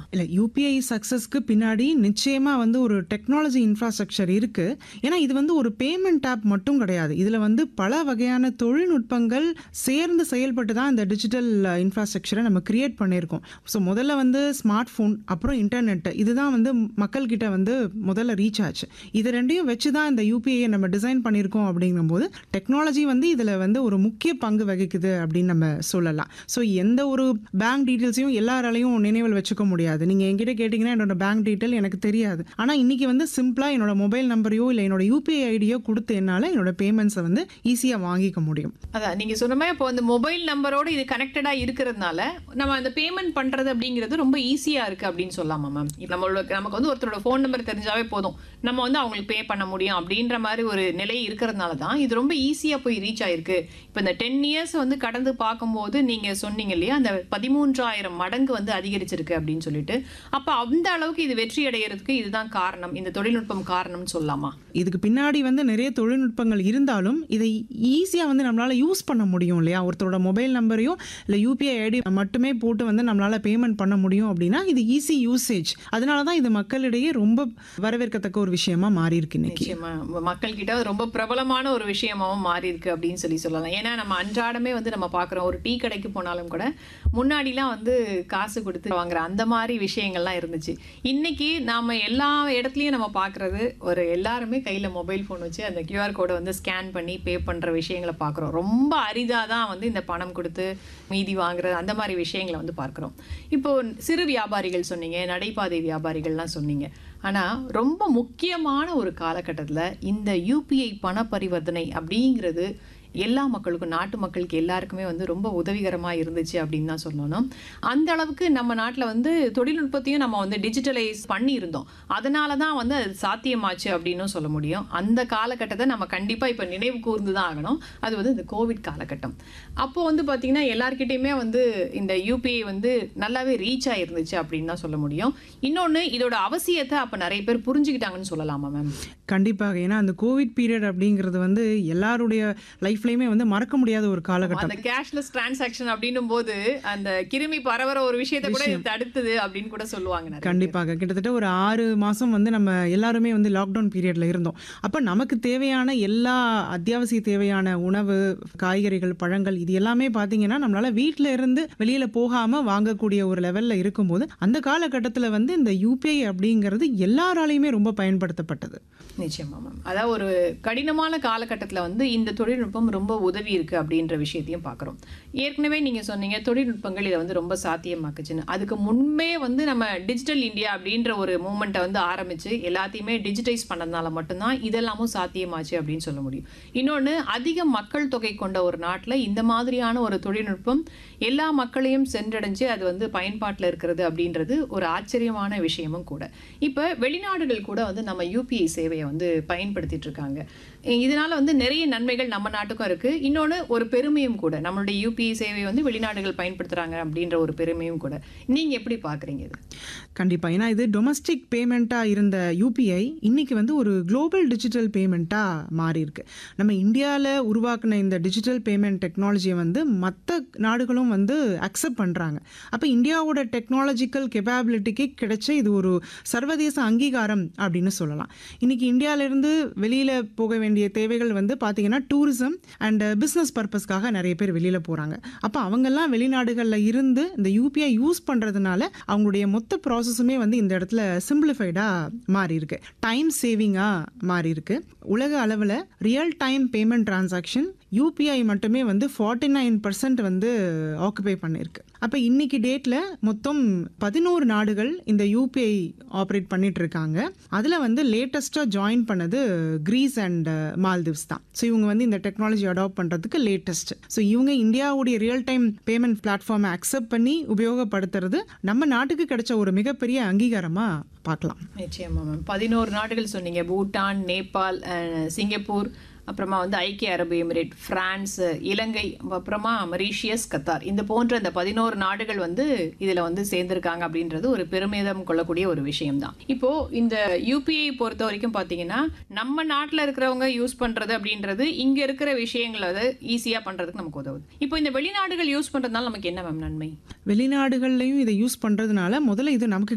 இல்ல யூபிஐ சக்சஸ்க்கு பின்னாடி நிச்சயமா வந்து ஒரு டெக்னாலஜி இன்ஃப்ராஸ்ட்ரக்சர் இருக்கு ஏன்னா இது வந்து ஒரு பேமெண்ட் ஆப் மட்டும் கிடையாது இதுல வந்து பல வகையான தொழில்நுட்பங்கள் சேர்ந்து செயல்பட்டு தான் இந்த டிஜிட்டல் இன்ஃப்ராஸ்ட்ரக்சரை நம்ம கிரியேட் பண்ணியிருக்கோம் ஸோ முதல்ல வந்து ஸ்மார்ட் ஃபோன் அப்புறம் இன்டர்நெட் இதுதான் வந்து மக்கள் கிட்ட வந்து முதல்ல ரீச் ஆச்சு இது ரெண்டையும் வச்சு தான் இந்த யூபிஐயை நம்ம டிசைன் பண்ணியிருக்கோம் அப்படிங்கும்போது டெக்னாலஜி வந்து இதில் வந்து ஒரு முக்கிய பங்கு வகிக்குது அப்படின்னு நம்ம சொல்லலாம் ஸோ எந்த ஒரு பேங்க் டீட்டெயில்ஸையும் எல்லாராலையும் நினைவில் வச்சுக்க முடியாது நீங்கள் என்கிட்ட கேட்டிங்கன்னா என்னோட பேங்க் டீட்டெயில் எனக்கு தெரியாது ஆனால் இன்னைக்கு வந்து சிம்பிளாக என்னோட மொபைல் நம்பரையோ இல்லை என்னோட யூபிஐ ஐடியோ கொடுத்து என்னால் என்னோட பேமெண்ட்ஸை வந்து ஈஸியாக வாங்கிக்க முடியும் அதான் நீங்க சொன்ன மாதிரி இப்போ அந்த மொபைல் நம்பரோட இது கனெக்டடா இருக்கிறதுனால நம்ம அந்த பேமெண்ட் பண்றது அப்படிங்கிறது ரொம்ப ஈஸியா இருக்கு அப்படின்னு சொல்லலாமா மேம் நம்மளோட நமக்கு வந்து ஒருத்தரோட ஃபோன் நம்பர் தெரிஞ்சாவே போதும் நம்ம வந்து அவங்களுக்கு பே பண்ண முடியும் அப்படின்ற மாதிரி ஒரு நிலை இருக்கிறதுனால தான் இது ரொம்ப ஈஸியா போய் ரீச் ஆயிருக்கு இப்போ இந்த டென் இயர்ஸ் வந்து கடந்து பார்க்கும்போது நீங்க சொன்னீங்க இல்லையா அந்த பதிமூன்றாயிரம் மடங்கு வந்து அதிகரிச்சிருக்கு அப்படின்னு சொல்லிட்டு அப்ப அந்த அளவுக்கு இது வெற்றி அடைகிறதுக்கு இதுதான் காரணம் இந்த தொழில்நுட்பம் காரணம்னு சொல்லலாமா இதுக்கு பின்னாடி வந்து நிறைய தொழில்நுட்பங்கள் இருந்தாலும் இதை ஈஸியாக வந்து நம்மளால் யூஸ் பண்ண முடியும் இல்லையா ஒருத்தரோட மொபைல் நம்பரையும் இல்லை யூபிஐ ஐடி மட்டுமே போட்டு வந்து நம்மளால் பேமெண்ட் பண்ண முடியும் அப்படின்னா இது ஈஸி யூசேஜ் அதனால தான் இது மக்களிடையே ரொம்ப வரவேற்கத்தக்க ஒரு விஷயமா மாறி இருக்கு இன்னைக்கு நிச்சயமா மக்கள் கிட்ட அது ரொம்ப பிரபலமான ஒரு விஷயமாவும் மாறி இருக்கு அப்படின்னு சொல்லி சொல்லலாம் ஏன்னா நம்ம அன்றாடமே வந்து நம்ம பார்க்குறோம் ஒரு டீ கடைக்கு போனாலும் கூட முன்னாடிலாம் வந்து காசு கொடுத்து வாங்குற அந்த மாதிரி விஷயங்கள்லாம் இருந்துச்சு இன்னைக்கு நாம எல்லா இடத்துலையும் நம்ம பார்க்குறது ஒரு எல்லாருமே கையில் மொபைல் ஃபோன் வச்சு அந்த கியூஆர் கோடை வந்து ஸ்கேன் பண்ணி பே பண்ணுற விஷயங்களை பார்க்குறோம் ரொம்ப அரிதாக தான் வந்து இந்த பணம் கொடுத்து மீதி வாங்குற அந்த மாதிரி விஷயங்களை வந்து பார்க்குறோம் இப்போ சிறு வியாபாரிகள் சொன்னீங்க நடைபாதை வியாபாரிகள்லாம் சொன்னீங்க ஆனால் ரொம்ப முக்கியமான ஒரு காலகட்டத்தில் இந்த யூபிஐ பண பரிவர்த்தனை அப்படிங்கிறது எல்லா மக்களுக்கும் நாட்டு மக்களுக்கு எல்லாருக்குமே வந்து ரொம்ப உதவிகரமாக இருந்துச்சு அப்படின்னு தான் சொல்லணும் அந்த அளவுக்கு நம்ம நாட்டில் வந்து தொழில்நுட்பத்தையும் நம்ம வந்து டிஜிட்டலைஸ் பண்ணியிருந்தோம் அதனால தான் வந்து அது சாத்தியமாச்சு அப்படின்னும் சொல்ல முடியும் அந்த காலகட்டத்தை நம்ம கண்டிப்பாக இப்போ நினைவு கூர்ந்து தான் ஆகணும் அது வந்து இந்த கோவிட் காலகட்டம் அப்போ வந்து பார்த்திங்கன்னா எல்லார்கிட்டயுமே வந்து இந்த யூபிஐ வந்து நல்லாவே ரீச் ஆயிருந்துச்சு அப்படின்னு தான் சொல்ல முடியும் இன்னொன்று இதோட அவசியத்தை அப்போ நிறைய பேர் புரிஞ்சுக்கிட்டாங்கன்னு சொல்லலாமா மேம் கண்டிப்பாக ஏன்னா அந்த கோவிட் பீரியட் அப்படிங்கிறது வந்து எல்லாருடைய லைஃப்லையுமே வந்து மறக்க முடியாத ஒரு காலகட்டம் அந்த கேஷ்லெஸ் டிரான்சாக்ஷன் அப்படின்னும் போது அந்த கிருமி பரவற ஒரு விஷயத்தை கூட இது தடுத்தது அப்படின்னு கூட சொல்லுவாங்க நிறைய பேர். கண்டிப்பாக கிட்டத்தட்ட ஒரு ஆறு மாதம் வந்து நம்ம எல்லாருமே வந்து லாக்டவுன் பீரியடில் இருந்தோம் அப்போ நமக்கு தேவையான எல்லா அத்தியாவசிய தேவையான உணவு காய்கறிகள் பழங்கள் இது எல்லாமே பார்த்தீங்கன்னா நம்மளால் வீட்டில் இருந்து வெளியில் போகாமல் வாங்கக்கூடிய ஒரு லெவலில் இருக்கும்போது அந்த காலகட்டத்தில் வந்து இந்த யூபிஐ அப்படிங்கிறது எல்லாராலையுமே ரொம்ப பயன்படுத்தப்பட்டது நிச்சயமா மேம் அதாவது ஒரு கடினமான காலகட்டத்தில் வந்து இந்த தொழில்நுட்பம் ரொம்ப உதவி இருக்கு அப்படின்ற விஷயத்தையும் பார்க்குறோம் ஏற்கனவே நீங்க சொன்னீங்க தொழில்நுட்பங்கள் இதை வந்து ரொம்ப சாத்தியமாக்குச்சுன்னு அதுக்கு முன்பே வந்து நம்ம டிஜிட்டல் இந்தியா அப்படின்ற ஒரு மூமெண்ட்டை வந்து ஆரம்பிச்சு எல்லாத்தையுமே டிஜிட்டைஸ் பண்ணதுனால மட்டும்தான் இதெல்லாமும் சாத்தியமாச்சு அப்படின்னு சொல்ல முடியும் இன்னொன்று அதிக மக்கள் தொகை கொண்ட ஒரு நாட்டில் இந்த மாதிரியான ஒரு தொழில்நுட்பம் எல்லா மக்களையும் சென்றடைஞ்சு அது வந்து பயன்பாட்டில் இருக்கிறது அப்படின்றது ஒரு ஆச்சரியமான விஷயமும் கூட இப்போ வெளிநாடுகள் கூட வந்து நம்ம யூபிஐ சேவையை வந்து பயன்படுத்திட்டு இருக்காங்க இதனால வந்து நிறைய நன்மைகள் நம்ம நாட்டுக்கும் இருக்கு இன்னொன்று ஒரு பெருமையும் கூட நம்மளுடைய யூபிஐ சேவையை வந்து வெளிநாடுகள் பயன்படுத்துறாங்க அப்படின்ற ஒரு பெருமையும் கூட நீங்க எப்படி பாக்குறீங்க இது கண்டிப்பாக ஏன்னா இது டொமஸ்டிக் பேமெண்ட்டாக இருந்த யூபிஐ இன்னைக்கு வந்து ஒரு குளோபல் டிஜிட்டல் பேமெண்ட்டாக மாறி இருக்கு நம்ம இந்தியாவில் உருவாக்குன இந்த டிஜிட்டல் பேமெண்ட் டெக்னாலஜியை வந்து மற்ற நாடுகளும் வந்து அக்செப்ட் பண்ணுறாங்க அப்போ இந்தியாவோட டெக்னாலஜிக்கல் கெப்பாபிலிட்டிக்கு கிடைச்ச இது ஒரு சர்வதேச அங்கீகாரம் அப்படின்னு சொல்லலாம் இன்னைக்கு இந்தியாவிலேருந்து வெளியில் போக வேண்டிய தேவைகள் வந்து பார்த்தீங்கன்னா டூரிசம் அண்ட் பிஸ்னஸ் பர்பஸ்க்காக நிறைய பேர் வெளியில் போகிறாங்க அப்போ அவங்கெல்லாம் வெளிநாடுகளில் இருந்து இந்த யூபிஐ யூஸ் பண்ணுறதுனால அவங்களுடைய மொத்த ப்ராசஸுமே வந்து இந்த இடத்துல சிம்பிளிஃபைடாக மாறி இருக்கு டைம் சேவிங்காக மாறி இருக்கு உலக அளவில் real time payment transaction UPI மட்டுமே வந்து ஃபார்ட்டி நைன் பர்சன்ட் வந்து ஆக்குபை பண்ணியிருக்கு அப்போ இன்னைக்கு டேட்டில் மொத்தம் பதினோரு நாடுகள் இந்த யூபிஐ ஆப்ரேட் பண்ணிட்டு இருக்காங்க அதில் வந்து லேட்டஸ்ட்டாக ஜாயின் பண்ணது கிரீஸ் அண்ட் மால்தீவ்ஸ் தான் ஸோ இவங்க வந்து இந்த டெக்னாலஜி அடாப்ட் பண்ணுறதுக்கு லேட்டஸ்ட் ஸோ இவங்க இந்தியாவுடைய ரியல் டைம் பேமெண்ட் பிளாட்ஃபார்மை அக்செப்ட் பண்ணி உபயோகப்படுத்துறது நம்ம நாட்டுக்கு கிடைச்ச ஒரு மிகப்பெரிய அங்கீகாரமாக பார்க்கலாம் நிச்சயமா மேம் பதினோரு நாடுகள் சொன்னீங்க பூட்டான் நேபாள் அஹ், சிங்கப்பூர் அப்புறமா வந்து ஐக்கிய அரபு எமிரேட் பிரான்ஸ் இலங்கை அப்புறமா மரீஷியஸ் கத்தார் இந்த போன்ற இந்த பதினோரு நாடுகள் வந்து இதில் வந்து சேர்ந்திருக்காங்க அப்படின்றது ஒரு பெருமிதம் கொள்ளக்கூடிய ஒரு விஷயம்தான் இப்போ இந்த யூபிஐ பொறுத்த வரைக்கும் பார்த்தீங்கன்னா நம்ம நாட்டில் இருக்கிறவங்க யூஸ் பண்ணுறது அப்படின்றது இங்கே இருக்கிற விஷயங்களை வந்து ஈஸியாக பண்ணுறதுக்கு நமக்கு உதவுது இப்போ இந்த வெளிநாடுகள் யூஸ் பண்ணுறதுனால நமக்கு என்ன மேம் நன்மை வெளிநாடுகள்லையும் இதை யூஸ் பண்ணுறதுனால முதல்ல இது நமக்கு